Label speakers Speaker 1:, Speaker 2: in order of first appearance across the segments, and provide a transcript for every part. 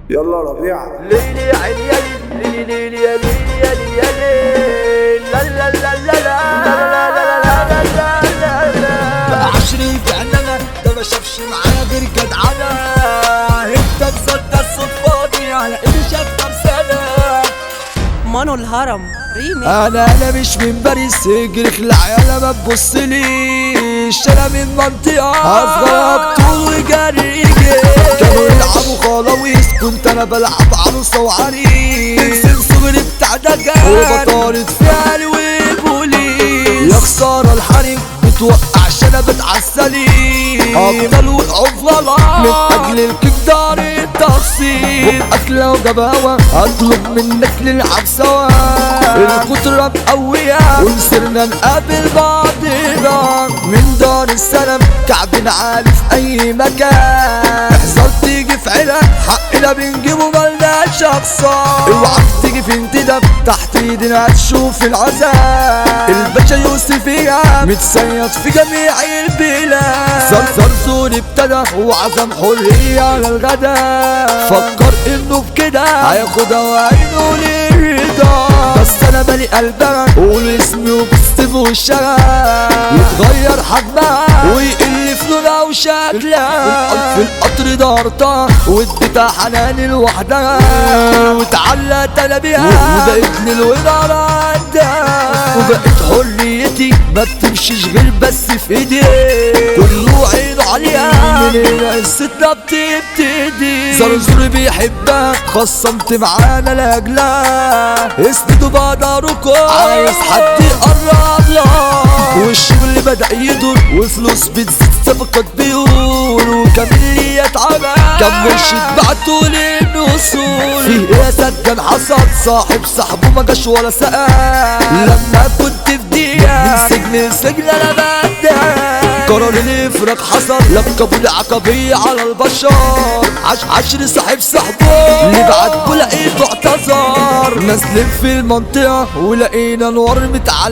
Speaker 1: يلا ربيع
Speaker 2: ليلي يا عيني يا ليلي ليلي يا ليلي يا ليلي يا ليلي لا لا لا لا لا لا لا لا لا
Speaker 3: عشري فعلا ده ما شافش معايا غير جدعنة انت مصدق صفاتي على ايدي شكتر سنة
Speaker 4: مانو الهرم ريمي
Speaker 3: انا انا مش من باريس اجري خلع يالا ما تبصليش انا من منطقة اصغر طول وجري كانوا يلعبوا خلاويص كنت انا بلعب عروسة وعريس من صغري بتاع دجال وبطارد فعل والبوليس يا خسارة الحريم بتوقع شنبت عالسليم افضل والعفلة من اجل الكيك دار التفصيل بقك لو جباوة اطلب منك نلعب سوا الكترة مقوية وصرنا نقابل بعضنا من دار السلام كعب عالي في اي مكان احذر تيجي في عيلك حقنا بنجيبه ملناش اقصى اوعى تيجي في انتداب تحت ايدنا هتشوف العذاب الباشا يوسف يا متصيد في جميع البلاد صار زور ابتدى وعزم حرية على الغدا فكر انه بكده هياخدها وعينه للرضا بس انا بالي قلبها قول اسمي وبستف والشغف يتغير حجمها ويقل في لونها وشكلها في القطر دارتها واديتها حنان لوحدها واتعلقت انا بيها وبقيت للوداع عندها وبقيت حريتي ما بتمشيش غير بس في ايدي كله عينه عليها من هنا قصتنا بتبتدي زرزور بيحبها خصمت معانا لاجلها اسندوا بقدركم عايز حد يقرب لها والشغل بدأ يدور وفلوس بتزيد صفقات بيور وكمان لي يتعمل كم مرشد بعتوا للنصول في ايه سجن حصل صاحب صاحبه ما جاش ولا سأل لما كنت في دقيقة من سجن لسجن انا بدأ قرار الافراج حصل لقبوا العقبية على البشر عش عشر صاحب صاحبه اللي بعد لقيته اعتذر نازلين في المنطقة ولقينا انوار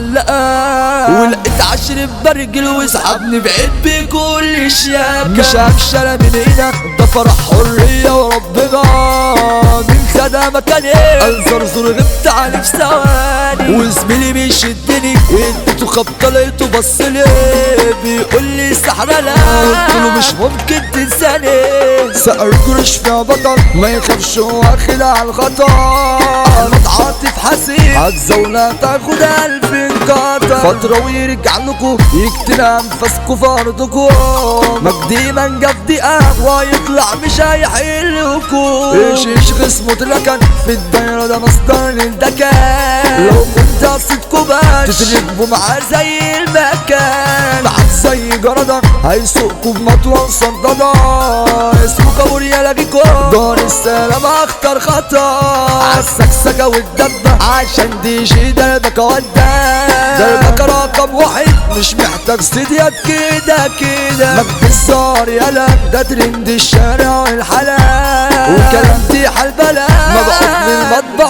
Speaker 3: متعلقة ولقيت عشر برجل وسحبني بعيد بكل شياكة مش هفشل من هنا ده فرح حرية وربنا من خدها مكاني الزرزور غبت عليه في ثواني وزميلي بيشدني اديته خبطة لقيته بصلي بيقول لي سحرة لا قلت له مش ممكن تنساني سأل قرش فيها بطل ما يخافش واخد على الخطر انا اتعاطف حسين هتزولة تاخد الف انقطع فترة ويرجع لكم يقتل انفاسكوا في ارضكم مجدي من جاب دقيقة ويطلع مش هيحلكوا ايش ايش خصمه اتركن في الدايرة ده مصدر للدكان لو كنت قصدكوا باش تتركبوا معاه زي المكان بعد زي جردة هيسوقكوا بمطوة مصددة اسمه كابوريا لاجيكوا دار السلام اختار خطا عالسكسكة والدبة عشان دي جي دربك ودا دربك رقم واحد مش محتاج استديات كده كده مجد الزار يالا ده ترند الشارع والحلال وكلامتي حالبلا ما بقعد من المطبخ